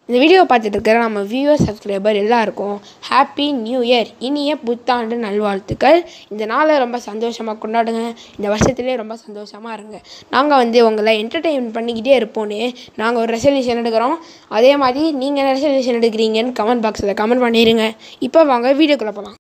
இந்த வீடியோ பார்த்துட்டு இருக்கிற நம்ம வியூவர் சப்ஸ்கிரைபர் எல்லாருக்கும் ஹாப்பி நியூ இயர் இனிய புத்தாண்டு நல்வாழ்த்துக்கள் இந்த நாளை ரொம்ப சந்தோஷமாக கொண்டாடுங்க இந்த வருஷத்துலேயே ரொம்ப சந்தோஷமாக இருங்க நாங்கள் வந்து உங்களை என்டர்டெயின் பண்ணிக்கிட்டே இருப்போன்னு நாங்கள் ஒரு ரெசல்யூஷன் எடுக்கிறோம் அதே மாதிரி நீங்கள் என்ன ரெசல்யூஷன் எடுக்கிறீங்கன்னு கமெண்ட் பாக்ஸில் கமெண்ட் பண்ணிடுங்க இப்போ வாங்க வீடியோக்குள்ளே போகலாம்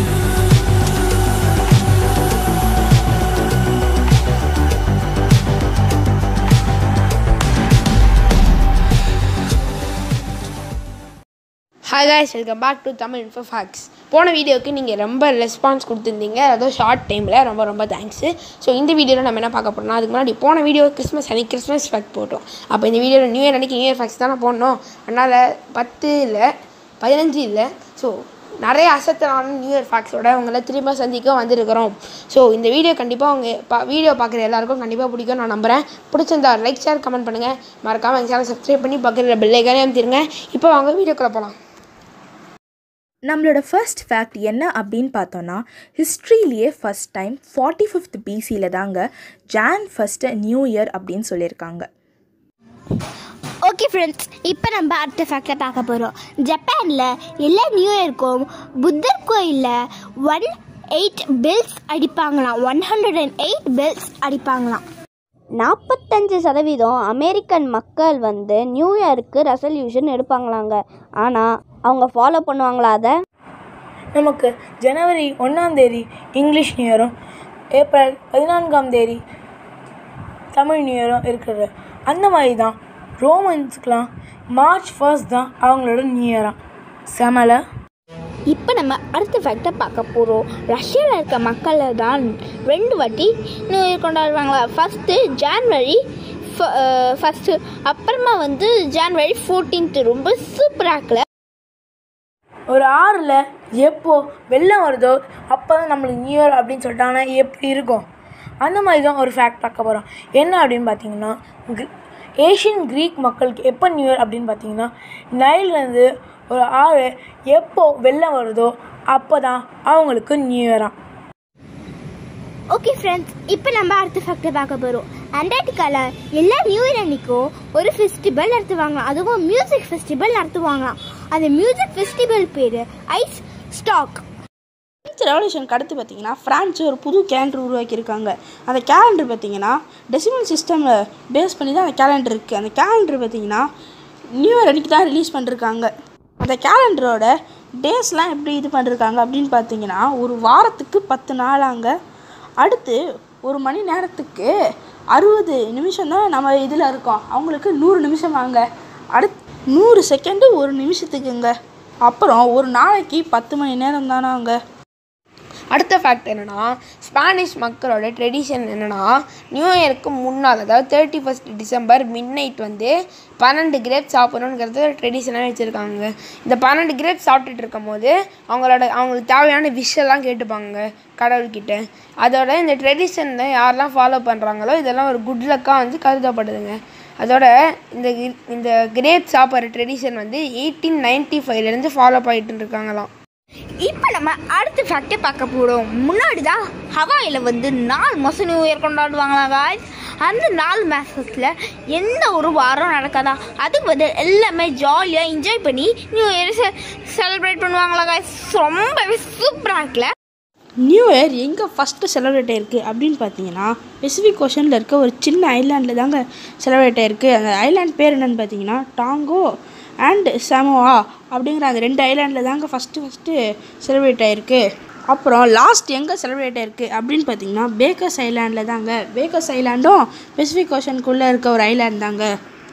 hi guys welcome back to Tamil info facts போன வீடியோக்கு நீங்கள் ரொம்ப ரெஸ்பான்ஸ் கொடுத்துருந்தீங்க அதுவும் ஷார்ட் டைமில் ரொம்ப ரொம்ப தேங்க்ஸு ஸோ இந்த வீடியோவில் நம்ம என்ன பார்க்க போகிறோம்னா அதுக்கு முன்னாடி போன வீடியோ கிறிஸ்மஸ் அன்னைக்கு கிறிஸ்மஸ் ஃபேக்ட் போட்டோம் அப்போ இந்த வீடியோவில் நியூ இயர் அன்னைக்கு நியூ இயர் ஃபேக்ஸ் தானே போடணும் அதனால் பத்து இல்லை பதினஞ்சு இல்லை ஸோ நிறைய அசத்தலான நியூ இயர் ஃபேக்ஸோட உங்களை திரும்ப சந்திக்க வந்திருக்கிறோம் ஸோ இந்த வீடியோ கண்டிப்பாக உங்கள் பா வீடியோ பார்க்குற எல்லாருக்கும் கண்டிப்பாக பிடிக்கும் நான் நம்புகிறேன் பிடிச்சிருந்தா லைக் ஷேர் கமெண்ட் பண்ணுங்கள் மறக்காமல் எங்கள் சேனல் சப்ஸ்கிரைப் பண்ணி பக்கத்தில் பெல்லைக்கானே அமைத்திருங்க இப்போ வாங்க வீடியோக்குள்ளே போகலாம் நம்மளோட ஃபர்ஸ்ட் ஃபேக்ட் என்ன அப்படின்னு பார்த்தோன்னா ஹிஸ்ட்ரியிலேயே ஃபஸ்ட் டைம் ஃபார்ட்டி ஃபிஃப்த் பிசியில் தாங்க ஜான் ஃபஸ்ட்டு நியூ இயர் அப்படின்னு சொல்லியிருக்காங்க ஓகே ஃப்ரெண்ட்ஸ் இப்போ நம்ம அடுத்த ஃபேக்டை பார்க்க போகிறோம் ஜப்பானில் எல்லா நியூ இயர்க்கும் புத்தர் கோயிலில் ஒன் எயிட் பெல்ஸ் அடிப்பாங்களாம் one hundred and eight bells அடிப்பாங்களாம் நாற்பத்தஞ்சு சதவீதம் அமெரிக்கன் மக்கள் வந்து நியூ இயருக்கு ரெசல்யூஷன் எடுப்பாங்களாங்க ஆனால் அவங்க ஃபாலோ பண்ணுவாங்களா அதை நமக்கு ஜனவரி ஒன்றாம் தேதி இங்கிலீஷ் நியூ இயரும் ஏப்ரல் பதினான்காம் தேதி தமிழ் நியூ இயரும் இருக்குது அந்த மாதிரி தான் ரோமன்ஸுக்கெலாம் மார்ச் ஃபர்ஸ்ட் தான் அவங்களோட நியூ இயராக செமலை இப்போ நம்ம அடுத்த ஃபேக்டை பார்க்க போகிறோம் ரஷ்யாவில் இருக்க மக்கள் தான் ரெண்டு வாட்டி நியூ இயர் கொண்டாடுவாங்களா ஃபஸ்ட்டு ஜான்வரி ஃபஸ்ட்டு அப்புறமா வந்து ஜான்வரி ஃபோர்டீன்த்து ரொம்ப சூப்பராக இருக்குல்ல ஒரு ஆறில் எப்போ வெள்ளம் வருதோ அப்போ தான் நம்மளுக்கு நியூ இயர் அப்படின்னு சொல்லிட்டாங்கன்னா எப்படி இருக்கும் அந்த மாதிரி தான் ஒரு ஃபேக்ட் பார்க்க போகிறோம் என்ன அப்படின்னு பார்த்தீங்கன்னா கிர- ஏஷியன் க்ரீக் மக்களுக்கு எப்போ நியூ இயர் அப்படின்னு பார்த்தீங்கன்னா நைல்லேருந்து ஒரு ஆறு எப்போ வெள்ளம் வருதோ அப்போ தான் அவங்களுக்கு நியூ இயராக ஓகே ஃப்ரெண்ட்ஸ் இப்போ நம்ம அடுத்த ஃபேக்டை பார்க்க போகிறோம் அண்டார்டிகாவில் எல்லா நியூ இயர் அன்னைக்கும் ஒரு ஃபெஸ்டிவல் நடத்துவாங்களாம் அதுவும் மியூசிக் ஃபெஸ்டிவல் நடத்துவாங்களாம் அந்த மியூசிக் ஃபெஸ்டிவல் பேர் ஐஸ் ஸ்டாக் ஃப்ரெஞ்ச் ரெவல்யூஷனுக்கு அடுத்து பார்த்தீங்கன்னா ஃப்ரான்ஸ் ஒரு புது கேலண்டர் உருவாக்கியிருக்காங்க அந்த கேலண்டர் பார்த்தீங்கன்னா டெசிமல் சிஸ்டமில் பேஸ் பண்ணி தான் அந்த கேலண்டர் இருக்குது அந்த கேலண்டர் பார்த்தீங்கன்னா நியூ இயர் அன்றைக்கி தான் ரிலீஸ் பண்ணிருக்காங்க அந்த கேலண்டரோட டேஸ்லாம் எப்படி இது பண்ணிருக்காங்க அப்படின்னு பார்த்தீங்கன்னா ஒரு வாரத்துக்கு பத்து நாளாங்க அடுத்து ஒரு மணி நேரத்துக்கு அறுபது நிமிஷம் தான் நம்ம இதில் இருக்கோம் அவங்களுக்கு நூறு நிமிஷம் வாங்க அடுத் நூறு செகண்டு ஒரு நிமிஷத்துக்குங்க அப்புறம் ஒரு நாளைக்கு பத்து மணி நேரம் தானாங்க அடுத்த ஃபேக்ட் என்னென்னா ஸ்பானிஷ் மக்களோட ட்ரெடிஷன் என்னென்னா நியூ இயருக்கு முன்னால் அதாவது thirty first December midnight வந்து பன்னெண்டு கிரேப் சாப்பிடணுங்கிறது ஒரு ட்ரெடிஷனாக வச்சுருக்காங்க இந்த பன்னெண்டு கிரேப் சாப்பிட்டுட்டு இருக்கும்போது அவங்களோட அவங்களுக்கு தேவையான விஷெல்லாம் கேட்டுப்பாங்க கடவுள்கிட்ட அதோட இந்த ட்ரெடிஷனை யாரெல்லாம் ஃபாலோ பண்ணுறாங்களோ இதெல்லாம் ஒரு குட் லக்காக வந்து கருதப்படுதுங்க அதோட இந்த கி- இந்த கிரேப் சாப்பிட்ற ட்ரெடிஷன் வந்து எயிட்டீன் நைன்ட்டி ஃபைவ்லேருந்து ஃபாலோ பண்ணிட்டு இருக்காங்களாம் இப்போ நம்ம அடுத்த ஃபேக்டை பார்க்க போகிறோம் முன்னாடி தான் ஹவாயில் வந்து நாலு மாதம் நியூ இயர் கொண்டாடுவாங்களா guys அந்த நாலு மாதத்தில் எந்த ஒரு வாரம் நடக்காதா அதுக்கு பதில் எல்லாமே ஜாலியாக என்ஜாய் பண்ணி நியூ இயர் செலிப்ரேட் பண்ணுவாங்களா guys ரொம்பவே சூப்பராக இருக்குல்ல நியூ இயர் எங்கே ஃபஸ்ட்டு செலிப்ரேட் ஆயிருக்கு அப்படின்னு பார்த்தீங்கன்னா பெசிபிக் ஓஷனில் இருக்க ஒரு சின்ன ஐலாண்டில் தாங்க செலிப்ரேட் ஆயிருக்கு அந்த ஐலாண்ட் பேர் என்னன்னு பார்த்தீங்கன்னா டாங்கோ அண்ட் சமோவா அப்படிங்கிற அந்த ரெண்டு ஐலாண்டில் தாங்க ஃபஸ்ட்டு ஃபஸ்ட்டு செலிப்ரேட் ஆயிருக்கு அப்புறம் லாஸ்ட் எங்கே செலிப்ரேட் ஆயிருக்கு அப்படின்னு பார்த்தீங்கன்னா பேக்கர்ஸ் ஐலாண்டில் தாங்க பேக்கர்ஸ் ஐலாண்டும் பெசிபிக் ஓஷனுக்குள்ளே இருக்க ஒரு ஐலாண்ட் தாங்க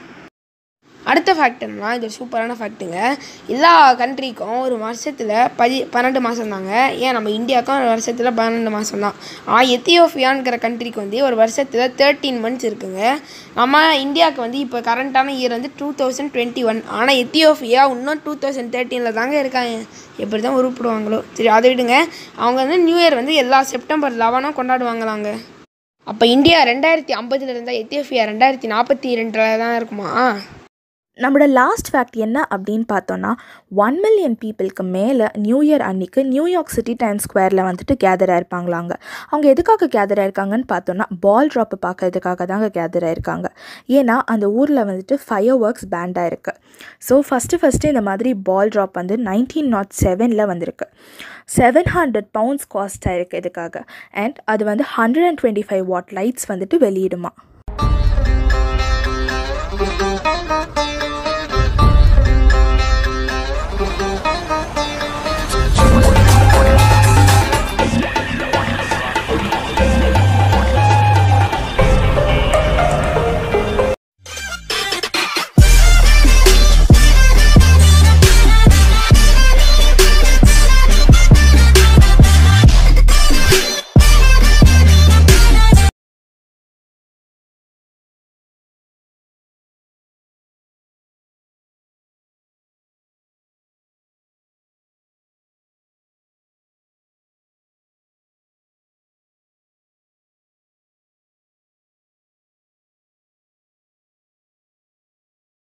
அடுத்த ஃபேக்ட் என்னன்னா இது ஒரு சூப்பரான ஃபேக்ட்டுங்க எல்லா கண்ட்ரிக்கும் ஒரு வருஷத்தில் பதி பன்னெண்டு மாதம் தாங்க ஏன் நம்ம இந்தியாவுக்கும் ஒரு வருஷத்தில் பன்னெண்டு மாதம் தான் ஆனால் எத்தியோப்பியாங்கிற கண்ட்ரிக்கு வந்து ஒரு வருஷத்தில் தேர்ட்டீன் மந்த்ஸ் இருக்குங்க நம்ம இந்தியாவுக்கு வந்து இப்போ கரண்ட்டான இயர் வந்து டூ தௌசண்ட் டுவெண்ட்டி ஒன் ஆனால் எத்தியோப்பியா இன்னும் டூ தௌசண்ட் தேர்ட்டீனில் தாங்க இருக்காங்க எப்படி தான் உருப்பிடுவாங்களோ சரி அதை விடுங்க அவங்க வந்து நியூ இயர் வந்து எல்லா செப்டம்பர் லெவனும் கொண்டாடுவாங்களாங்க அப்போ இந்தியா ரெண்டாயிரத்தி ஐம்பதுல இருந்தால் எத்தியோப்பியா ரெண்டாயிரத்தி நாற்பத்தி ரெண்டில் தான் இருக்குமா நம்மளோட லாஸ்ட் ஃபேக்ட் என்ன அப்படின்னு பார்த்தோன்னா ஒன் மில்லியன் பீப்புளுக்கு மேலே நியூ இயர் அன்னைக்கு நியூயார்க் சிட்டி டைம் ஸ்கொயரில் வந்துட்டு கேதர் ஆயிருப்பாங்களாங்க அவங்க எதுக்காக கேதர் ஆயிருக்காங்கன்னு பார்த்தோன்னா பால் ட்ராப்பை பார்க்கறதுக்காக தாங்க கேதர் ஆயிருக்காங்க ஏன்னா அந்த ஊரில் வந்துட்டு ஃபயர் ஒர்க்ஸ் பேண்டாக இருக்குது ஸோ ஃபஸ்ட்டு ஃபஸ்ட்டு இந்த மாதிரி பால் ட்ராப் வந்து நைன்டீன் நாட் செவனில் வந்திருக்கு செவன் ஹண்ட்ரட் பவுண்ட்ஸ் காஸ்ட் ஆயிருக்கு இதுக்காக அண்ட் அது வந்து hundred and twenty five watt lights வந்துட்டு வெளியிடுமா